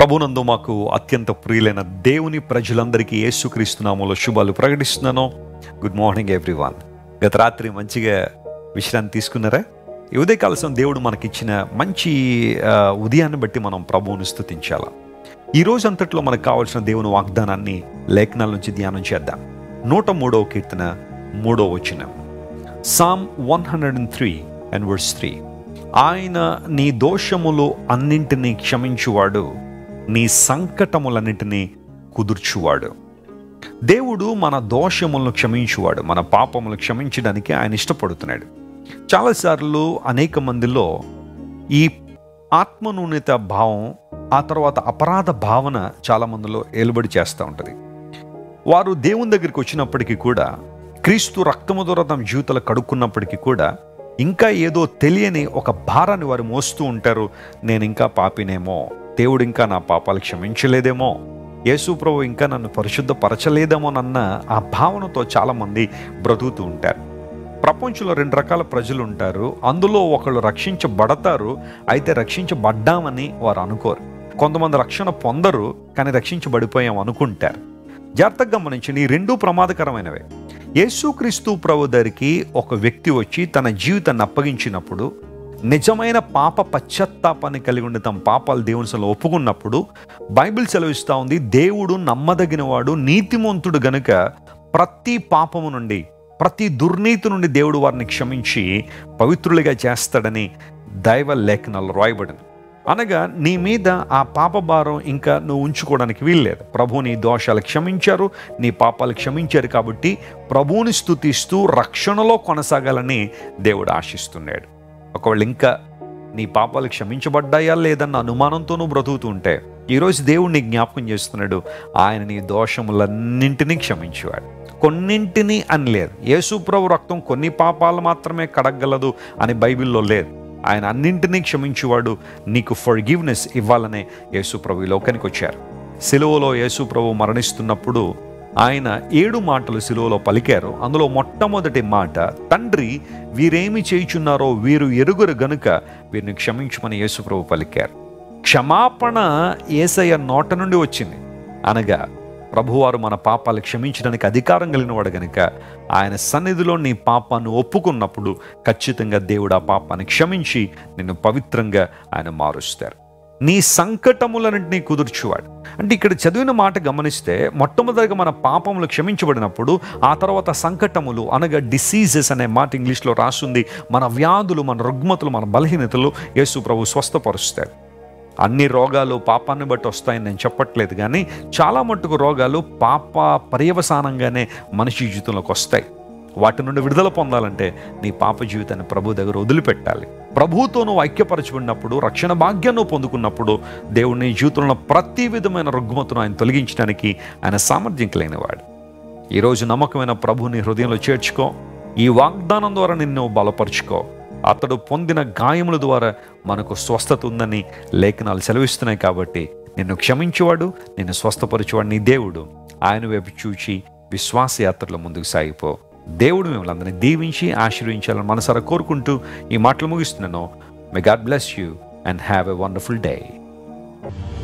ప్రభునందు మాకు అత్యంత ప్రియులైన దేవుని ప్రజలందరికీ యేసుక్రీస్తు నామంలో శుభాలు ప్రకటిస్తున్నాను గుడ్ మార్నింగ్ ఎవ్రీవన్ గత రాత్రి మంచిగా విశ్రాంతి తీసుకున్నారా ఈ ఉదయకాలసం దేవుడు మనకిచ్చిన మంచి ఆ, ఉదయాన్ని బట్టి మనం ప్రభువుని స్తుతించాలా ఈ రోజు అంతట్లో మనకు కావాల్సిన దేవుని వాగ్దానాన్ని లేఖనాల నుంచి ధ్యానం చేద్దాం నూట మూడవ కీర్తన మూడవ వచనం Psalm one hundred and three and verse three ఆయన నీ దోషములు అన్నింటినీ క్షమించువాడు నీ సంకటములన్నింటినీ కుదుర్చువాడు దేవుడు మన దోషములను క్షమించువాడు మన పాపములు క్షమించడానికి ఆయన ఇష్టపడుతున్నాడు చాలాసార్లు అనేక మందిలో ఈ ఆత్మనూన్యత భావం ఆ తర్వాత అపరాధ భావన చాలా మందిలో ఏలుబడి చేస్తూ ఉంటుంది వారు దేవుని దగ్గరికి వచ్చినప్పటికీ కూడా క్రీస్తు రక్తము ద్వారా తమ జీవితాలు కడుక్కున్నప్పటికీ కూడా ఇంకా ఏదో తెలియని ఒక భారాన్ని వారు మోస్తూ ఉంటారు నేను ఇంకా పాపినేమో దేవుడు ఇంకా నా పాపాలు క్షమించలేదేమో యేసు ప్రభు ఇంకా నన్ను పరిశుద్ధపరచలేదేమోనన్న ఆ భావనతో చాలామంది బ్రతుకుతూ ఉంటారు ప్రపంచంలో రెండు రకాల ప్రజలు ఉంటారు అందులో ఒకళ్ళు రక్షించబడతారు అయితే రక్షించబడ్డామని వారు అనుకోరు కొంతమంది రక్షణ పొందరు కానీ రక్షించబడిపోయాం అనుకుంటారు జాగ్రత్తగా గమనించండి ఈ రెండూ ప్రమాదకరమైనవే యేసుక్రీస్తు ప్రభు దగ్గరికి ఒక వ్యక్తి వచ్చి తన జీవితాన్ని అప్పగించినప్పుడు నిజమైన పాప పశ్చాత్తాపాన్ని కలిగి ఉండి తమ పాపాలు దేవుని సలో ఒప్పుకున్నప్పుడు బైబిల్ సెలవిస్తూ ఉంది దేవుడు నమ్మదగినవాడు నీతిమంతుడు గనుక ప్రతి పాపము నుండి ప్రతి దుర్నీతి నుండి దేవుడు వారిని క్షమించి పవిత్రులుగా చేస్తాడని దైవ లేఖనాలు రాయబడింది అనగా నీ మీద ఆ పాప భారం ఇంకా నువ్వు ఉంచుకోవడానికి వీల్లేదు ప్రభు నీ దోషాలు క్షమించారు నీ పాపాలు క్షమించారు కాబట్టి ప్రభువుని స్తుతిస్తూ రక్షణలో కొనసాగాలని దేవుడు ఆశిస్తున్నాడు ఒకవేళ ఇంకా నీ పాపాలు క్షమించబడ్డాయా లేదన్న అనుమానంతో నువ్వు బ్రతుకుతూ ఉంటే ఈరోజు దేవుడు నీ జ్ఞాపకం చేస్తున్నాడు ఆయన నీ దోషములన్నింటినీ క్షమించేవాడు కొన్నింటిని అని లేదు యేసు ప్రభు రక్తం కొన్ని పాపాలు మాత్రమే కడగలదు అని బైబిల్లో లేదు ఆయన అన్నింటినీ క్షమించేవాడు నీకు ఫర్గివ్నెస్ ఇవ్వాలనే యేసు ప్రభు ఈ లోకానికి వచ్చారు సిలువలో యేసు ప్రభు మరణిస్తున్నప్పుడు ఆయన ఏడు మాటలు సిలువలో పలికారు అందులో మొట్టమొదటి మాట తండ్రి వీరేమి చేయుచున్నారో వీరు ఎరుగురు గనుక వీరిని క్షమించమని యేసు ప్రభు పలికారు క్షమాపణ ఏసయ్య నోట నుండి వచ్చింది అనగా ప్రభువారు మన పాపాలు క్షమించడానికి అధికారం కలిగిన వాడు గనుక ఆయన సన్నిధిలో నీ పాపాన్ని ఒప్పుకున్నప్పుడు ఖచ్చితంగా దేవుడు ఆ పాపాన్ని క్షమించి నిన్ను పవిత్రంగా ఆయన మారుస్తారు నీ సంకటములన్నింటినీ కుదుర్చువాడు అంటే ఇక్కడ చదివిన మాట గమనిస్తే మొట్టమొదటిగా మన పాపములు క్షమించబడినప్పుడు ఆ తర్వాత సంకటములు అనగా డిసీజెస్ అనే మాట ఇంగ్లీష్లో రాస్తుంది మన వ్యాధులు మన రుగ్మతులు మన బలహీనతలు యేసు ప్రభు స్వస్థపరుస్తాడు అన్ని రోగాలు పాపాన్ని బట్టి వస్తాయని నేను చెప్పట్లేదు కానీ చాలా మట్టుకు రోగాలు పాప పర్యవసానంగానే మనిషి జీవితంలోకి వస్తాయి వాటి నుండి విడుదల పొందాలంటే నీ పాప జీవితాన్ని ప్రభు దగ్గర వదిలిపెట్టాలి ప్రభువుతో నువ్వు ఐక్యపరచబడినప్పుడు రక్షణ భాగ్యాన్ని నువ్వు పొందుకున్నప్పుడు దేవుడు నీ జీవితంలో ఉన్న ప్రతి విధమైన రుగ్మతను ఆయన తొలగించడానికి ఆయన సామర్థ్యం కలిగినవాడు ఈరోజు నమ్మకమైన ప్రభుని హృదయంలో చేర్చుకో ఈ వాగ్దానం ద్వారా నిన్ను బలపరుచుకో అతడు పొందిన గాయముల ద్వారా మనకు స్వస్థత ఉందని లేఖనాలు సెలవిస్తున్నాయి కాబట్టి నిన్ను క్షమించేవాడు నిన్ను స్వస్థపరిచేవాడు నీ దేవుడు ఆయన వైపు చూచి విశ్వాసయాత్రలో ముందుకు సాగిపో దేవుడు మిమ్మల్ని అందరినీ దీవించి ఆశీర్వించాలని మనసారా కోరుకుంటూ ఈ మాటలు ముగిస్తున్నాను may God bless you and have a wonderful day